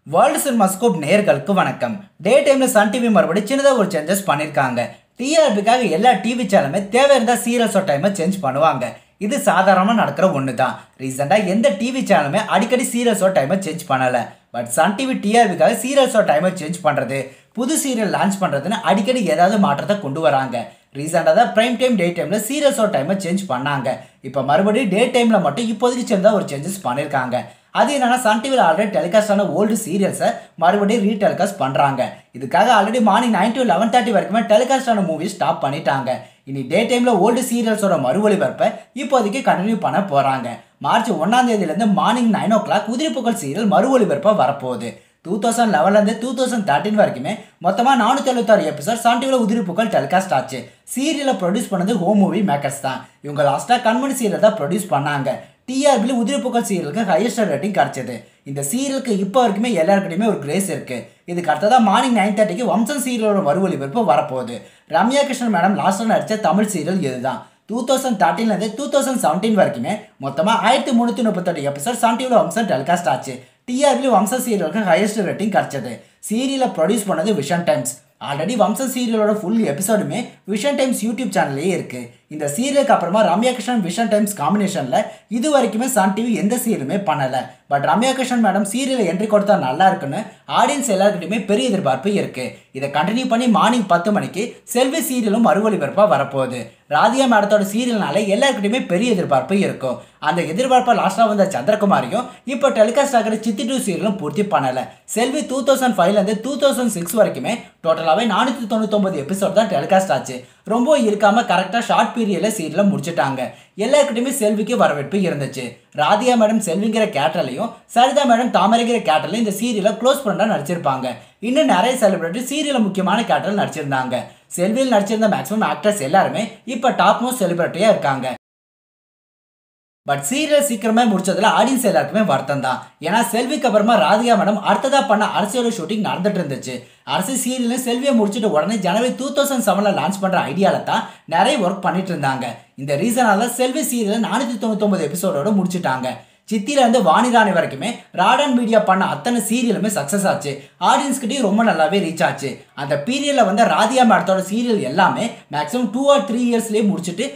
world cinema scope நேர்களுக்கு வணக்கம் டே டைமில் சன் டிவி மறுபடியும் சின்னதாக ஒரு சேஞ்சஸ் பண்ணியிருக்காங்க டிஆர்பிக்காக எல்லா டிவி சேனலுமே தேவை இருந்தால் சீரியல்ஸோ டைமை சேஞ்ச் பண்ணுவாங்க இது சாதாரணமாக நடக்கிற ஒன்று தான் ரீசெண்டாக எந்த டிவி சேனலுமே அடிக்கடி சீரியல்ஸோ டைமை சேஞ்ச் பண்ணலை பட் சன் டிவி டிஆர்பிக்காக சீரியல்ஸோ டைமை சேஞ்ச் பண்ணுறது புது சீரியல் லான்ச் பண்ணுறதுன்னு அடிக்கடி ஏதாவது மாற்றத்தை கொண்டு வராங்க ரீசெண்டாக தான் ப்ரைம் டைம் டே டைமில் சீரியல்ஸோட டைமை சேஞ்ச் பண்ணாங்க இப்போ மறுபடியும் டே டைமில் மட்டும் இப்போதைக்கு சின்னதாக ஒரு சேஞ்சஸ் பண்ணியிருக்காங்க அது என்னன்னா சன் டிவியில் ஆல்ரெடி டெலிகாஸ்ட் ஆன ஓல்டு சீரியல்ஸை மறுபடியும் ரீடெலிகாஸ்ட் பண்ணுறாங்க இதுக்காக already morning nine to eleven thirty வரைக்குமே டெலிகாஸ்ட் ஆன மூவி ஸ்டாப் பண்ணிட்டாங்க இனி டே டைமில் ஓல்டு சீரியல்ஸோட மறு ஒளிபரப்பை இப்போதைக்கு கண்டினியூ பண்ண போகிறாங்க மார்ச் ஒன்றாம் தேதியிலேருந்து மார்னிங் நைன் ஓ கிளாக் குதிரைப்புகழ் சீரியல் மறு ஒளிபரப்பாக வரப்போகுது டூ தௌசண்ட் லெவன்லேருந்து டூ தௌசண்ட் தேர்ட்டின் வரைக்குமே மொத்தமாக நானூற்றி எழுபத்தாறு எபிசோட் சன் டிவியில் உதிரிப்புகள் டெலிகாஸ்ட் ஆச்சு சீரியலை ப்ரொடியூஸ் பண்ணது ஹோம் மூவி மேக்கர்ஸ் தான் இவங்க லாஸ்ட்டாக கண்மணி சீரியல் தான் ப்ரொடியூஸ் பண்ணாங்க டிஆர்பியில் உதிரிப்புகள் சீரியலுக்கு ஹையஸ்ட் ரேட்டிங் கிடச்சிது இந்த சீரியலுக்கு இப்போ வரைக்குமே எல்லாருக்கிட்டையுமே ஒரு கிரேஸ் இருக்குது இதுக்கு அடுத்ததாக மார்னிங் நைன் தேர்ட்டிக்கு வம்சம் சீரியலோட மறு ஒளிபரப்பு வரப்போகுது ரம்யா கிருஷ்ணன் மேடம் லாஸ்ட்டாக நடித்த தமிழ் சீரியல் இதுதான் டூ தௌசண்ட் தேர்ட்டீன்லேருந்து டூ தௌசண்ட் செவன்டீன் வரைக்குமே மொத்தமாக ஆயிரத்தி முந்நூற்றி முப்பத்தெட்டு எபிசோட் சன் டிவியில் வம்சம் டெலிகாஸ்ட் ஆச்சு டிஆர்பியில் வம்சம் சீரியலுக்கு ஹையஸ்ட் ரேட்டிங் கிடச்சது சீரியலை ப்ரொடியூஸ் பண்ணது விஷன் டைம்ஸ் ஆல்ரெடி வம்சம் சீரியலோட ஃபுல் எபிசோடுமே விஷன் டைம்ஸ் யூடியூப் சேனல்லே இருக்குது இந்த சீரியலுக்கு அப்புறமா ரம்யா கிருஷ்ணன் விஷன் டைம்ஸ் காம்பினேஷனில் இது வரைக்குமே சன் டிவி எந்த சீரியலுமே பண்ணலை பட் ரம்யா கிருஷ்ணன் மேடம் சீரியலை என்ட்ரி கொடுத்தா நல்லா இருக்குன்னு ஆடியன்ஸ் எல்லாருக்கிட்டையுமே பெரிய எதிர்பார்ப்பு இருக்குது இதை கண்டினியூ பண்ணி மார்னிங் பத்து மணிக்கு செல்வி சீரியலும் மறு ஒளிபரப்பாக வரப்போகுது ராதியா மேடத்தோட சீரியல்னால எல்லாருக்கிட்டையுமே பெரிய எதிர்பார்ப்பு இருக்கும் அந்த எதிர்பார்ப்பை லாஸ்ட்டாக வந்த சந்திரகுமாரியும் இப்போ டெலிகாஸ்ட் ஆகிற சித்தி டூ சீரியலும் பூர்த்தி பண்ணலை செல்வி டூ தௌசண்ட் ஃபைவ்லேருந்து டூ தௌசண்ட் சிக்ஸ் வரைக்குமே டோட்டலாகவே நானூற்றி தொண்ணூத்தொம்பது எபிசோட் தான் டெலிகாஸ்ட் ஆச்சு ரொம்ப இருக்காமல் கரெக்டாக ஷார்ட் பீரியடில் சீரியலை முடிச்சிட்டாங்க எல்லாருக்கிட்டையுமே செல்விக்கு வரவேற்பு இருந்துச்சு ராதியா மேடம் செல்விங்கிற கேட்டர்லையும் சரிதா மேடம் தாமரைங்கிற கேட்டர்லையும் இந்த சீரியலை க்ளோஸ் பண்ணா நடிச்சிருப்பாங்க இன்னும் நிறைய செலிபிரிட்டி சீரியலில் முக்கியமான கேட்டரில் நடிச்சிருந்தாங்க செல்வியில் நடிச்சிருந்த மேக்ஸிமம் ஆக்டர்ஸ் எல்லாருமே இப்போ டாப் மோஸ்ட் செலிபிரிட்டியாக இருக்காங்க பட் சீரியல் சீக்கிரமே முடிச்சதுல ஆடியன்ஸ் எல்லாருக்குமே வருத்தம் தான் ஏன்னா செல்விக்கு அப்புறமா ராதிகா மேடம் அடுத்ததா பண்ண அரசியலோட ஷூட்டிங் நடந்துட்டு இருந்துச்சு அரசு சீரியல் செல்வியை முடிச்சுட்டு உடனே ஜனவரி டூ தௌசண்ட் செவனில் லான்ச் பண்ணுற ஐடியாவில் தான் நிறைய ஒர்க் பண்ணிட்டு இருந்தாங்க இந்த ரீசனால செல்வி சீரியல் நானூற்றி தொண்ணூத்தொம்பது எபிசோடோட முடிச்சுட்டாங்க சித்திலேருந்து வாணிராணி வரைக்குமே ராடன் மீடியா பண்ண அத்தனை சீரியலுமே சக்ஸஸ் ஆச்சு ஆடியன்ஸ்கிட்டையும் ரொம்ப நல்லாவே ரீச் ஆச்சு அந்த பீரியடில் வந்து ராதியா மேடத்தோட சீரியல் எல்லாமே மேக்ஸிமம் டூ ஆர் த்ரீ இயர்ஸ்லேயே முடிச்சுட்டு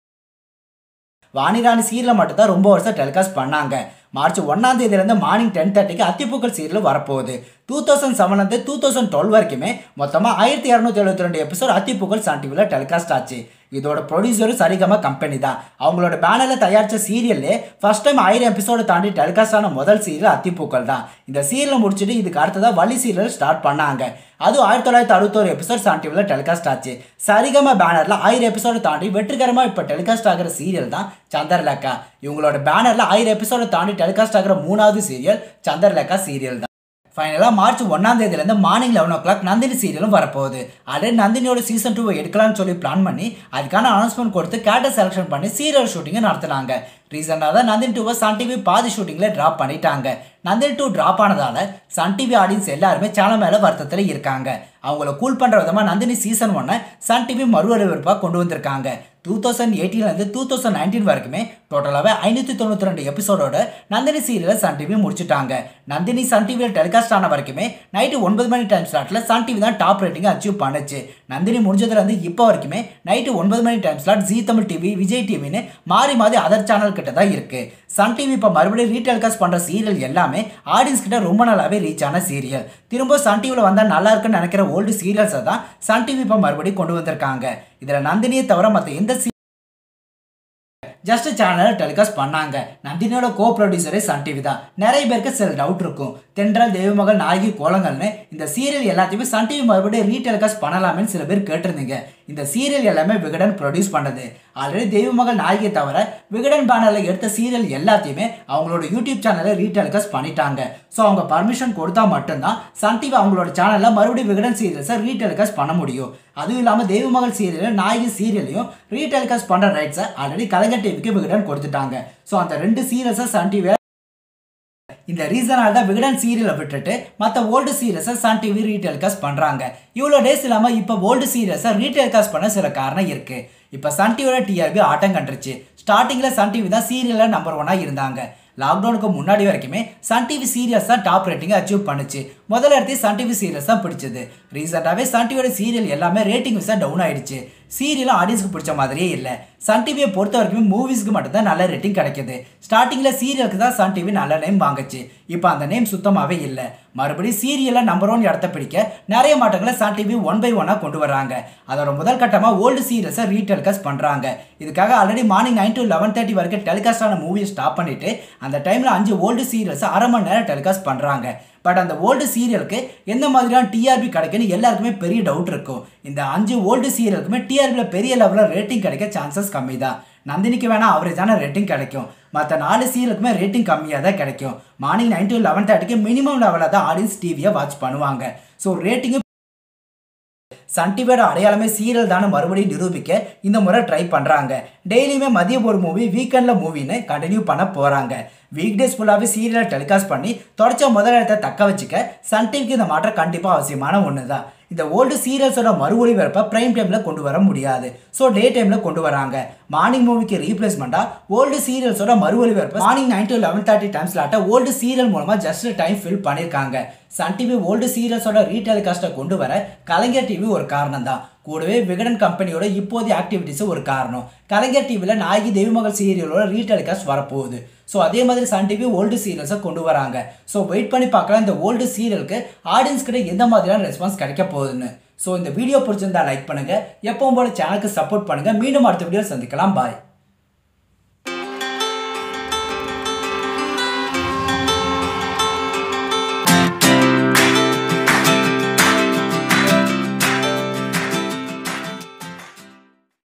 வாணிராணி சீரியலை மட்டும் தான் ரொம்ப வருஷம் டெலிகாஸ்ட் பண்ணாங்க மார்ச் ஒன்றாம் தேதியிலேருந்து மார்னிங் டென் தேர்ட்டிக்கு அத்திப்பூக்கள் சீரியல் வரப்போகுது டூ தௌசண்ட் செவன்லேருந்து டூ தௌசண்ட் டுவெல் வரைக்குமே மொத்தமாக ஆயிரத்தி இரநூத்தி எழுபத்தி ரெண்டு எபிசோட் அத்திப்பூக்கள் சன் டிவியில் டெலிகாஸ்ட் ஆச்சு இதோட ப்ரொடியூசரும் சரிகம கம்பெனி தான் அவங்களோட பேனரில் தயாரித்த சீரியல்லே ஃபர்ஸ்ட் டைம் ஆயிரம் எபிசோடு தாண்டி டெலிகாஸ்ட் ஆன முதல் சீரியல் அத்திப்பூக்கள் தான் இந்த சீரியலை முடிச்சுட்டு இதுக்கு அடுத்ததாக வள்ளி சீரியல் ஸ்டார்ட் பண்ணாங்க அதுவும் ஆயிரத்தி தொள்ளாயிரத்தி அறுபத்தோரு எபிசோட் சன் டிவியில் டெலிகாஸ்ட் ஆச்சு சரிகம பேனரில் ஆயிரம் எபிசோடு தாண்டி வெற்றிகரமாக இப்போ டெலிகாஸ்ட் ஆகிற சீரியல் தான் சந்தர்லேக்கா இவங்களோட பேனரில் ஆயிரம் எபிசோடு தாண்டி டெலிகாஸ்ட் ஆகிற மூணாவது சீரியல் சந்தர்லேக்கா சீரியல் தான் ஃபைனலாக மார்ச் ஒன்றாம் தேதியிலேருந்து morning eleven o'clock Nandini சீரியலும் வரப்போகுது அதே நந்தினியோட சீசன் டூவை எடுக்கலாம்னு சொல்லி பிளான் பண்ணி அதுக்கான அனௌன்ஸ்மெண்ட் கொடுத்து கேரக்டர் செலெக்ஷன் பண்ணி சீரியல் ஷூட்டிங்கை நடத்துனாங்க ரீசெண்டாக தான் நந்தினி டூவை சன் டிவி பாதி ஷூட்டிங்கில் ட்ராப் பண்ணிட்டாங்க நந்தினி டூ ட்ராப் ஆனதால் சன் டிவி ஆடியன்ஸ் எல்லாருமே சேனல் மேலே வருத்தத்தில் இருக்காங்க அவங்கள கூல் பண்ணுற விதமாக நந்தினி சீசன் ஒன்னை சன் டிவி மறு ஒளிபரப்பாக கொண்டு வந்திருக்காங்க டூ தௌசண்ட் எயிட்டீன்லேருந்து டூ தௌசண்ட் நைன்டீன் வரைக்குமே டோட்டலாகவே ஐநூற்றி தொண்ணூற்றி ரெண்டு எபிசோடோட நந்தினி சீரியலை சன் டிவி முடிச்சுட்டாங்க நந்தினி சன் டிவியில் டெலிகாஸ்ட் ஆன வரைக்குமே நைட்டு ஒன்பது மணி டைம் ஸ்லாட்டில் சன் டிவி தான் டாப் ரேட்டிங்கை அச்சீவ் பண்ணுச்சு நந்தினி முடிஞ்சதுலேருந்து இப்போ வரைக்குமே நைட்டு ஒன்பது மணி time slot Zee Tamil TV Vijay டிவின்னு மாறி மாறி அதர் சேனல் கிட்ட தான் இருக்குது சன் டிவி இப்போ மறுபடியும் ரீடெலிகாஸ்ட் பண்ணுற சீரியல் எல்லாமே ஆடியன்ஸ் கிட்ட ரொம்ப நல்லாவே ரீச் ஆன சீரியல் திரும்ப சன் டிவியில் வந்தால் நல்லா இருக்குன்னு நினைக்கிற ஓல்டு சீரியல்ஸை தான் சன் டிவி இப்போ மறுபடியும் கொண்டு வந்திருக்காங்க இதில் நந்தினியை தவிர மற்ற எந்த ஜஸ்ட் சேனலை டெலிகாஸ்ட் பண்ணாங்க நந்தினியோட கோ ப்ரொடியூசரே சன் டிவி தான் நிறைய பேருக்கு சில டவுட் இருக்கும் தென்றல் தேவமகள் நாயகி கோலங்கள்னு இந்த சீரியல் எல்லாத்தையுமே சன் டிவி மறுபடியும் ரீடெலிகாஸ்ட் பண்ணலாமேன்னு சில பேர் கேட்டிருந்தீங்க இந்த சீரியல் எல்லாமே விகடன் ப்ரொடியூஸ் பண்ணது ஆல்ரெடி தெய்வமகள் நாயகியை தவிர விகடன் பேனரில் எடுத்த சீரியல் எல்லாத்தையுமே அவங்களோட யூடியூப் சேனலில் ரீடெலிகாஸ்ட் பண்ணிட்டாங்க ஸோ அவங்க பர்மிஷன் கொடுத்தா மட்டும்தான் சன் டிவி அவங்களோட சேனலில் மறுபடியும் விகடன் சீரியல்ஸை ரீடெலிகாஸ்ட் பண்ண முடியும் அதுவும் இல்லாமல் தெய்வமகள் சீரியல் நாயகி சீரியலையும் ரீடெலிகாஸ்ட் பண்ணுற ரைட்ஸை ஆல்ரெடி கலைஞர் டிவிக்கு விகடன் கொடுத்துட்டாங்க ஸோ அந்த ரெண்டு சீரியல்ஸை சன் டிவி இந்த ரீசனால் தான் விகடன் சீரியலை விட்டுட்டு மற்ற ஓல்டு சீரியஸை சன் டிவி ரீடெலிகாஸ்ட் பண்ணுறாங்க இவ்வளோ டேஸ் இல்லாமல் இப்போ ஓல்டு சீரியஸை ரீடெலிகாஸ்ட் பண்ண சில காரணம் இருக்குது இப்போ சன் டிவியோட டிஆர்பி ஆட்டம் கண்டுருச்சு ஸ்டார்டிங்கில் சன் டிவி தான் சீரியலில் நம்பர் ஒன்னாக இருந்தாங்க லாக்டவுனுக்கு முன்னாடி வரைக்குமே சன் டிவி சீரியல்ஸ் தான் டாப் ரேட்டிங் அச்சீவ் பண்ணுச்சு முதல் இடத்தையும் சன் டிவி சீரியல்ஸ் தான் பிடிச்சது ரீசெண்டாகவே சன் டிவியோட சீரியல் எல்லாமே ரேட்டிங் விசா டவுன் ஆயிடுச்சு சீரியலும் ஆடியன்ஸ்க்கு பிடிச்ச மாதிரியே இல்லை சன் டிவியை பொறுத்த வரைக்கும் மூவிஸ்க்கு மட்டும்தான் நல்ல ரேட்டிங் கிடைக்குது ஸ்டார்டிங்கில் சீரியலுக்கு தான் சன் டிவி நல்ல நேம் வாங்குச்சு இப்போ அந்த நேம் சுத்தமாகவே இல்லை மறுபடியும் சீரியலில் நம்பர் ஒன் இடத்த பிடிக்க நிறைய மாற்றங்களை சன் டிவி ஒன் பை ஒன்னாக கொண்டு வராங்க அதோட முதல் கட்டமாக ஓல்டு சீரியல்ஸை ரீடெலிகாஸ்ட் பண்ணுறாங்க இதுக்காக already morning nine to eleven thirty வரைக்கும் டெலிகாஸ்ட் ஆன மூவியை ஸ்டாப் பண்ணிட்டு அந்த டைமில் அஞ்சு ஓல்டு சீரியல்ஸை அரை மணி நேரம் டெலிகாஸ்ட் பண்ணுறாங்க பட் அந்த ஓல்டு சீரியலுக்கு எந்த மாதிரியான டிஆர்பி கிடைக்குன்னு எல்லாருக்குமே பெரிய டவுட் இருக்கும் இந்த அஞ்சு ஓல்டு சீரியலுக்குமே டிஆர்பியில் பெரிய லெவலில் ரேட்டிங் கிடைக்க சான்சஸ் கம்மி தான் நந்தினிக்கு வேணால் அவரேஜான ரேட்டிங் கிடைக்கும் மற்ற நாலு சீரியலுக்குமே ரேட்டிங் கம்மியாக தான் கிடைக்கும் மார்னிங் நைன் டு லெவன் தேர்ட்டிக்கு மினிமம் லெவலில் தான் ஆடியன்ஸ் டிவியை வாட்ச் பண்ணுவாங்க ஸோ ரேட்டிங்கு சன் டிவியோட அடையாளமே சீரியல் தானே மறுபடியும் நிரூபிக்க இந்த முறை ட்ரை பண்ணுறாங்க டெய்லியுமே மதியம் ஒரு மூவி வீக்கெண்டில் மூவின்னு கண்டினியூ பண்ண போகிறாங்க வீக் டேஸ் ஃபுல்லாகவே சீரியலை டெலிகாஸ்ட் பண்ணி தொடச்ச முதலிடத்தை தக்க வச்சுக்க சன் டிவிக்கு இந்த மாற்றம் கண்டிப்பாக அவசியமான ஒன்று தான் இந்த ஓல்டு சீரியல்ஸோட மறு ஒளிபரப்பை பிரைம் டைமில் கொண்டு வர முடியாது ஸோ டே டைமில் கொண்டு வராங்க மார்னிங் மூவிக்கு ரீப்ளேஸ்மெண்ட்டாக ஓல்டு சீரியல்ஸோட மறு ஒளிபரப்பு morning nine to eleven thirty time ஸ்லாட்டை ஓல்டு சீரியல் மூலமாக ஜஸ்ட் டைம் ஃபில் பண்ணியிருக்காங்க சன் டிவி ஓல்டு சீரியல்ஸோட ரீடெலிகாஸ்ட்டை கொண்டு வர கலைஞர் டிவி ஒரு காரணம் தான் கூடவே விகடன் கம்பெனியோட இப்போதைய ஆக்டிவிட்டிஸ் ஒரு காரணம் கலைஞர் டிவியில் நாயகி தெய்வமகள் சீரியலோட ரீடெலிகாஸ்ட் வரப்போகுது ஸோ அதே மாதிரி சன் டிவி ஓல்டு சீரியல்ஸை கொண்டு வராங்க ஸோ வெயிட் பண்ணி பார்க்கலாம் இந்த ஓல்டு சீரியலுக்கு ஆடியன்ஸ் கிட்ட எந்த மாதிரியான ரெஸ்பான்ஸ் கிடைக்க போகுதுன்னு ஸோ இந்த வீடியோ பிடிச்சிருந்தா லைக் பண்ணுங்கள் எப்பவும் போல சேனலுக்கு சப்போர்ட் பண்ணுங்கள் மீண்டும் அடுத்த வீடியோ சந்திக்கலாம் பாய்